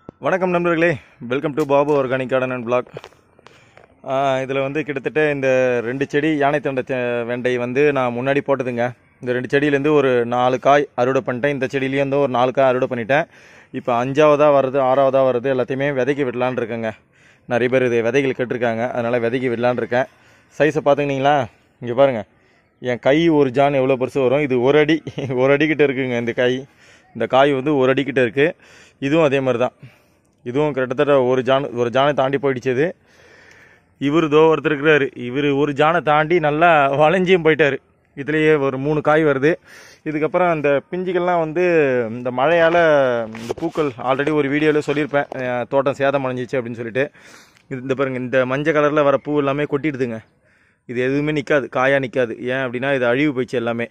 வணக்கம் நண்பர்களே welcome to Babu organic garden and blog இதில் வந்து கிட்டத்தட்ட இந்த ரெண்டு செடி யானை தண்டை செ- வெண்டை வந்து நான் முன்னாடி போட்டதுங்க இந்த ரெண்டு செடியிலேருந்து ஒரு நாலு காய் அறுவடை பண்ணிட்டேன் இந்த செடியிலேருந்து ஒரு நாலு காய் அறுவடை பண்ணிட்டேன் இப்போ அஞ்சாவதாக வருது ஆறாவதாக வருது எல்லாத்தையுமே விதைக்கு விடலான்னு இருக்கேங்க நிறைய பேர் இது விதைகள் கேட்டிருக்காங்க அதனால் விதைக்கு விடலான்னு இருக்கேன் சைஸை பார்த்துக்கினீங்களா இங்கே பாருங்கள் என் கை ஒரு ஜான் எவ்வளோ பெருசு வரும் இது ஒரு அடி ஒரு அடிக்கிட்ட இருக்குங்க இந்த காய் இந்த காய் வந்து ஒரு அடிக்கிட்ட இருக்குது இதுவும் அதே மாதிரி தான் இதுவும் கிட்டத்தட்ட ஒரு ஜான் ஒரு ஜானை தாண்டி போயிடுச்சு இது இவர் தோ ஒருத்தர் இருக்கிறாரு இவர் ஒரு ஜானை தாண்டி நல்லா வளைஞ்சியும் போயிட்டாரு இதுலேயே ஒரு மூணு காய் வருது இதுக்கப்புறம் அந்த பிஞ்சுகள்லாம் வந்து இந்த மழையால் இந்த பூக்கள் ஆல்ரெடி ஒரு வீடியோவில் சொல்லியிருப்பேன் அஹ் தோட்டம் சேதம் அடைஞ்சிச்சு அப்படின்னு சொல்லிட்டு இது இந்த பாருங்க இந்த மஞ்சள் கலரில் வர பூ எல்லாமே கொட்டிடுதுங்க இது எதுவுமே நிற்காது காயாக நிற்காது ஏன் அப்படின்னா இது அழிவு போயிடுச்சு எல்லாமே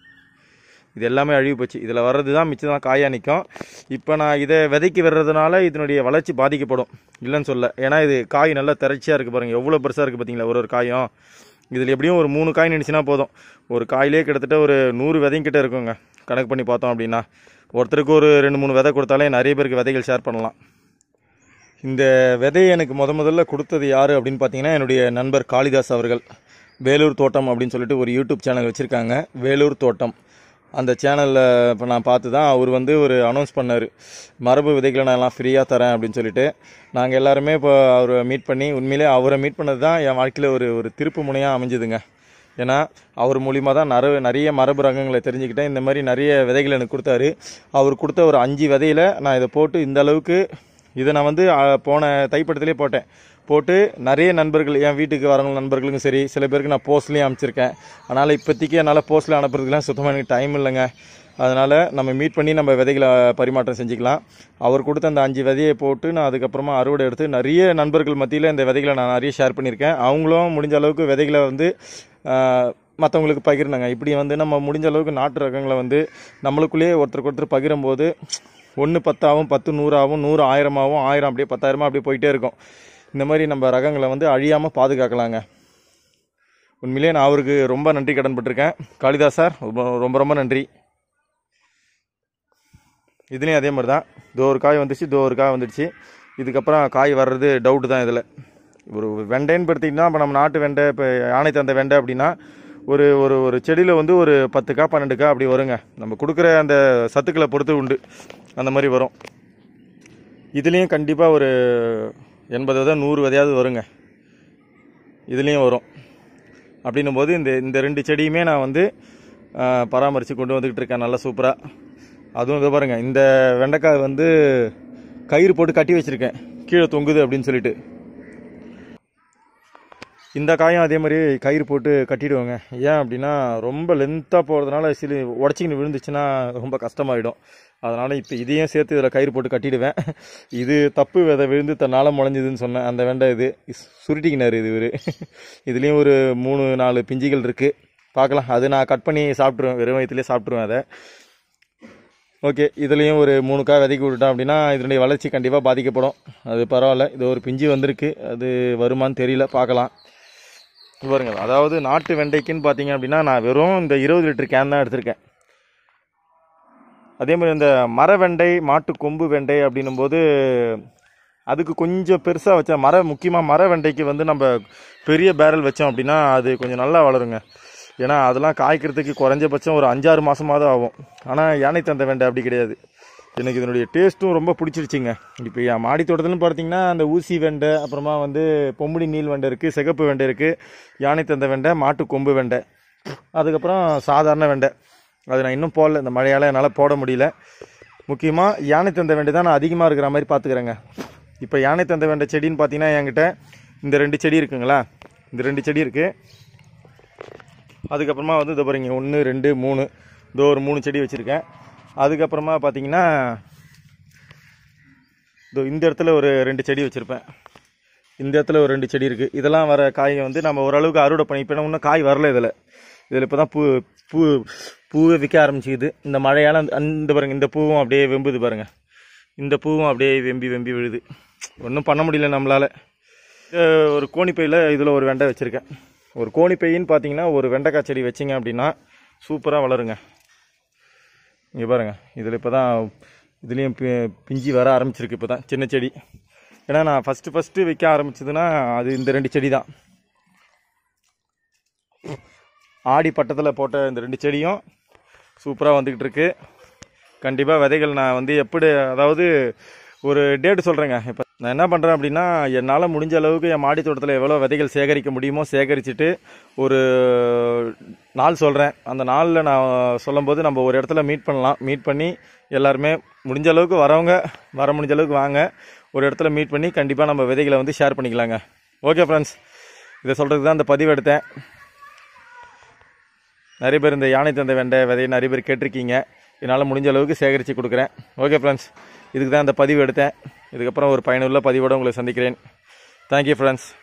இது எல்லாமே அழிவு போச்சு இதில் வர்றது தான் மிச்சம் தான் காயாக நிற்கும் இப்போ நான் இதை விதைக்கு வர்றதுனால இதனுடைய வளர்ச்சி பாதிக்கப்படும் இல்லைன்னு சொல்ல ஏன்னா இது காய் நல்லா திரட்சியாக இருக்குது பாருங்கள் எவ்வளோ பெருசாக இருக்குது பார்த்தீங்களா ஒரு ஒரு காயும் இதில் எப்படியும் ஒரு மூணு காய் நினச்சினா போதும் ஒரு காயிலே கிட்டத்தட்ட ஒரு நூறு விதையும் கிட்ட இருக்குங்க கணக்கு பண்ணி பார்த்தோம் அப்படின்னா ஒருத்தருக்கு ஒரு ரெண்டு மூணு விதை கொடுத்தாலே நிறைய பேருக்கு விதைகள் ஷேர் பண்ணலாம் இந்த விதையை எனக்கு முத முதல்ல கொடுத்தது யார் அப்படின்னு பார்த்தீங்கன்னா என்னுடைய நண்பர் காளிதாஸ் அவர்கள் வேலூர் தோட்டம் அப்படின்னு சொல்லிட்டு ஒரு யூடியூப் சேனல் வச்சுருக்காங்க வேலூர் தோட்டம் அந்த சேனலில் இப்போ நான் பார்த்து தான் அவர் வந்து ஒரு அனௌன்ஸ் பண்ணார் மரபு விதைகளை நான் எல்லாம் ஃப்ரீயாக தரேன் அப்படின்னு சொல்லிட்டு நாங்கள் எல்லாருமே இப்போ அவரை மீட் பண்ணி உண்மையிலே அவரை மீட் பண்ணது தான் என் வாழ்க்கையில் ஒரு ஒரு திருப்பு முனையாக அமைஞ்சுதுங்க ஏன்னா அவர் மூலியமாக தான் நிறைய நிறைய மரபு ரகங்களை தெரிஞ்சுக்கிட்டேன் இந்த மாதிரி நிறைய விதைகள் எனக்கு கொடுத்தாரு அவர் கொடுத்த ஒரு அஞ்சு விதையில நான் இதை போட்டு இந்த அளவுக்கு இதை நான் வந்து அ, போன தைப்படத்திலே போட்டேன் போட்டு நிறைய நண்பர்கள் என் வீட்டுக்கு வரவங்க நண்பர்களுக்கும் சரி சில பேருக்கு நான் போஸ்ட்லேயும் அனுப்பிச்சிருக்கேன் அதனால் இப்போதைக்கு என்னால் போஸ்ட்டில் அனுப்புறதுக்குலாம் சுத்தமாக எனக்கு டைம் இல்லைங்க அதனால் நம்ம மீட் பண்ணி நம்ம விதைகளை பரிமாற்றம் செஞ்சுக்கலாம் அவர் கொடுத்த அந்த அஞ்சு விதையை போட்டு நான் அதுக்கப்புறமா அறுவடை எடுத்து நிறைய நண்பர்கள் மத்தியில் இந்த விதைகளை நான் நிறைய ஷேர் பண்ணியிருக்கேன் அவங்களும் முடிஞ்ச அளவுக்கு விதைகளை வந்து மற்றவங்களுக்கு பகிர்ந்தாங்க இப்படி வந்து நம்ம முடிஞ்ச அளவுக்கு நாட்டு ரகங்களை வந்து நம்மளுக்குள்ளேயே ஒருத்தருக்கு ஒருத்தர் பகிரும்போது ஒன்று பத்தாவும் பத்து நூறாகவும் நூறு ஆயிரமாகவும் ஆயிரம் அப்படியே பத்தாயிரமா அப்படியே போயிட்டே இருக்கும் இந்த மாதிரி நம்ம ரகங்களை வந்து அழியாமல் பாதுகாக்கலாங்க உண்மையிலேயே நான் அவருக்கு ரொம்ப நன்றி கடன்பட்டிருக்கேன் காளிதாஸ் சார் ரொம்ப ரொம்ப ரொம்ப நன்றி இதுலேயும் அதே மாதிரி தான் இதோ ஒரு காய் வந்துச்சு இதோ ஒரு காய் வந்துடுச்சு இதுக்கப்புறம் காய் வர்றது டவுட்டு தான் இதில் ஒரு வெண்டைன்னு பார்த்தீங்கன்னா இப்போ நம்ம நாட்டு வெண்டை இப்போ யானை தந்த வெண்டை அப்படின்னா ஒரு ஒரு ஒரு செடியில் வந்து ஒரு பத்து கா பன்னெண்டு கா அப்படி வருங்க நம்ம கொடுக்குற அந்த சத்துக்களை பொறுத்து உண்டு அந்த மாதிரி வரும் இதுலேயும் கண்டிப்பாக ஒரு எண்பது விதை நூறு விதையாவது வருங்க இதுலேயும் வரும் அப்படின்னும் போது இந்த இந்த ரெண்டு செடியுமே நான் வந்து பராமரித்து கொண்டு வந்துக்கிட்டு இருக்கேன் நல்லா சூப்பராக அதுவும் இதை பாருங்க இந்த வெண்டைக்காய் வந்து கயிறு போட்டு கட்டி வச்சிருக்கேன் கீழே தொங்குது அப்படின்னு சொல்லிட்டு இந்த காயும் அதே மாதிரி கயிறு போட்டு கட்டிடுவாங்க ஏன் அப்படின்னா ரொம்ப லென்த்தாக போகிறதுனால சில உடச்சிக்கின்னு விழுந்துச்சுன்னா ரொம்ப கஷ்டமாயிடும் அதனால் இப்போ இதையும் சேர்த்து இதில் கயிறு போட்டு கட்டிடுவேன் இது தப்பு விதை விழுந்து தன்னால் முளைஞ்சுதுன்னு சொன்னேன் அந்த வெண்டை இது இஸ்- சுருட்டிக்கினார் இது இவர் இதுலேயும் ஒரு மூணு நாலு பிஞ்சுகள் இருக்குது பார்க்கலாம் அது நான் கட் பண்ணி சாப்பிட்ருவேன் வெறும் வயிற்றுலேயே சாப்பிட்ருவேன் அதை ஓகே இதுலேயும் ஒரு மூணு காய் விதைக்கி விட்டுட்டோம் அப்படின்னா இதனுடைய வளர்ச்சி கண்டிப்பாக பாதிக்கப்படும் அது பரவாயில்ல இது ஒரு பிஞ்சு வந்திருக்கு அது வருமான்னு தெரியல பார்க்கலாம் இது பாருங்க அதாவது நாட்டு வெண்டைக்குன்னு பார்த்தீங்க அப்படின்னா நான் வெறும் இந்த இருபது லிட்டர் கேன் தான் எடுத்திருக்கேன் அதே மாதிரி இந்த மர வெண்டை மாட்டு கொம்பு வெண்டை அப்படின்னும் போது அதுக்கு கொஞ்சம் பெருசாக வச்சா மர முக்கியமாக மர வெண்டைக்கு வந்து நம்ம பெரிய பேரல் வச்சோம் அப்படின்னா அது கொஞ்சம் நல்லா வளருங்க ஏன்னா அதெல்லாம் காய்க்கிறதுக்கு குறைஞ்சபட்சம் ஒரு அஞ்சாறு மாதமாவது ஆகும் ஆனால் யானை தந்த வெண்டை அப்படி கிடையாது எனக்கு இதனுடைய டேஸ்ட்டும் ரொம்ப பிடிச்சிருச்சுங்க இப்போ என் மாடி தோட்டத்துலன்னு பார்த்தீங்கன்னா அந்த ஊசி வெண்டை அப்புறமா வந்து பொம்புடி நீல் வெண்டை இருக்குது சிகப்பு வெண்டை இருக்குது யானை தந்த வெண்டை மாட்டு கொம்பு வெண்டை அதுக்கப்புறம் சாதாரண வெண்டை அது நான் இன்னும் போடல இந்த மழையால் என்னால் போட முடியல முக்கியமாக யானை தந்த வெண்டை தான் நான் அதிகமாக இருக்கிற மாதிரி பார்த்துக்கிறேங்க இப்போ யானை தந்த வெண்டை செடின்னு பார்த்தீங்கன்னா என்கிட்ட இந்த ரெண்டு செடி இருக்குங்களா இந்த ரெண்டு செடி இருக்குது அதுக்கப்புறமா வந்து இதை பாருங்க ஒன்று ரெண்டு மூணு இதோ ஒரு மூணு செடி வச்சுருக்கேன் அதுக்கப்புறமா பார்த்தீங்கன்னா இதோ இந்த இடத்துல ஒரு ரெண்டு செடி வச்சுருப்பேன் இந்த இடத்துல ஒரு ரெண்டு செடி இருக்குது இதெல்லாம் வர காயை வந்து நம்ம ஓரளவுக்கு அறுவடை பண்ணி இப்போ இன்னும் காய் வரல இதில் இதில் இப்போ தான் பூ பூ பூவை விற்க ஆரம்பிச்சிக்குது இந்த மழையால் அந்த அந்த பாருங்க இந்த பூவும் அப்படியே வெம்புது பாருங்க இந்த பூவும் அப்படியே வெம்பி வெம்பி விழுது ஒன்றும் பண்ண முடியல நம்மளால் ஒரு கோணிப்பையில் இதில் ஒரு வெண்டை வச்சுருக்கேன் ஒரு கோணிப்பையின்னு பார்த்தீங்கன்னா ஒரு வெண்டைக்காய் செடி வச்சிங்க அப்படின்னா சூப்பராக வளருங்க இங்கே பாருங்கள் இதில் இப்போ தான் இதுலேயும் பி- பிஞ்சி வர ஆரம்பிச்சிருக்கு இப்போ தான் சின்ன செடி ஏன்னா நான் ஃபஸ்ட்டு ஃபஸ்ட்டு வைக்க ஆரம்பிச்சதுன்னா அது இந்த ரெண்டு செடி தான் ஆடி பட்டத்தில் போட்ட இந்த ரெண்டு செடியும் சூப்பராக வந்துக்கிட்டு இருக்கு கண்டிப்பாக விதைகள் நான் வந்து எப்படி அதாவது ஒரு டேட் சொல்கிறேங்க இப்போ நான் என்ன பண்ணுறேன் அப்படின்னா என்னால் முடிஞ்ச அளவுக்கு என் மாடி தோட்டத்தில் எவ்வளோ விதைகள் சேகரிக்க முடியுமோ சேகரிச்சுட்டு ஒரு நாள் சொல்கிறேன் அந்த நாளில் நான் சொல்லும்போது நம்ம ஒரு இடத்துல மீட் பண்ணலாம் மீட் பண்ணி எல்லாருமே முடிஞ்ச அளவுக்கு வரவங்க வர முடிஞ்ச அளவுக்கு வாங்க ஒரு இடத்துல மீட் பண்ணி கண்டிப்பாக நம்ம விதைகளை வந்து ஷேர் பண்ணிக்கலாங்க ஓகே ஃப்ரெண்ட்ஸ் இதை சொல்கிறதுக்கு தான் இந்த பதிவு எடுத்தேன் நிறைய பேர் இந்த யானை தந்தை வெண்டை விதையை நிறைய பேர் கேட்டிருக்கீங்க என்னால் முடிஞ்ச அளவுக்கு சேகரித்து கொடுக்குறேன் ஓகே ஃப்ரெண்ட்ஸ் இதுக்கு தான் இந்த பதிவு எடுத்தேன் இதுக்கப்புறம் ஒரு பயனுள்ள பதிவோடு உங்களை சந்திக்கிறேன் தேங்க்யூ ஃப்ரெண்ட்ஸ்